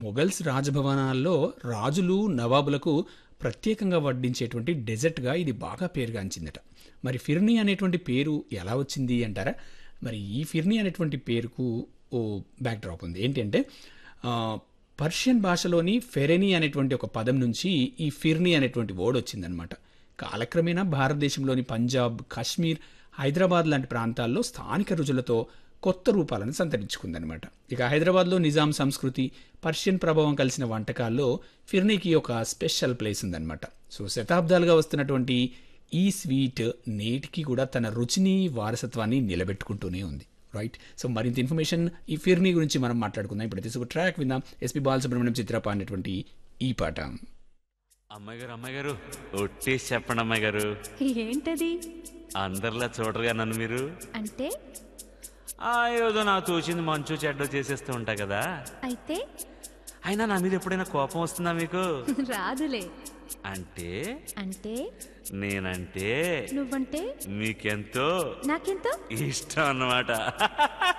Mughals రాజభవనాల్లో రాజులు నవాబులకు ప్రత్యేకంగా వడ్డించేటువంటి డెజర్ట్గా ఇది బాగా పేరుగాంచిందట మరి ఫిర్నీ అనేటువంటి పేరు ఎలా వచ్చింది అంటారా మరి ఈ ఫిర్నీ అనేటువంటి పేరుకు ఓ బ్యాక్ డ్రాప్ ఉంది ఏంటంటే ఆ, పర్షియన్ భాషలోని ఫెరెనీ అనేటువంటి ఒక పదం నుంచి ఈ ఫిర్నీ అనేటువంటి వర్డ్ వచ్చిందనమాట కాలక్రమేణా భారతదేశంలోని పంజాబ్ కాశ్మీర్ హైదరాబాద్ లాంటి ప్రాంతాల్లో స్థానిక రుచులతో కొత్త రూపాలను సంతరించుకుందనమాట ఇక హైదరాబాద్లో నిజాం సంస్కృతి పర్షియన్ ప్రభావం కలిసిన వంటకాల్లో ఫిర్నీకి ఒక స్పెషల్ ప్లేస్ ఉందన్నమాట సో శతాబ్దాలుగా వస్తున్నటువంటి ఈ స్వీట్ నేటికి కూడా తన రుచిని వారసత్వాన్ని నిలబెట్టుకుంటూనే ఉంది రైట్ సో మరింత ఇన్ఫర్మేషన్ ఈ ఫిర్నీ గురించి మనం మాట్లాడుకుందాం ఇప్పుడు తీసుకు ట్రాక్ విందాం ఎస్పి బాలసుబ్రహ్మణ్యం చిత్రప అనేటువంటి ఈ పాట అమ్మాయి గారు అమ్మాయి గారు ఒట్టేసి చెప్పండి అమ్మాయి గారు ఏంటది అందరిలా చూడరుగా నన్ను మీరు అంటే ఆ ఏదో నా తోచింది మంచు చెడ్డ చేసేస్తూ ఉంటా కదా అయితే అయినా నా మీద ఎప్పుడైనా కోపం వస్తుందా మీకు రాదులే అంటే అంటే నేనంటే నువ్వంటే మీకెంతో నాకెంతో ఇష్టం అన్నమాట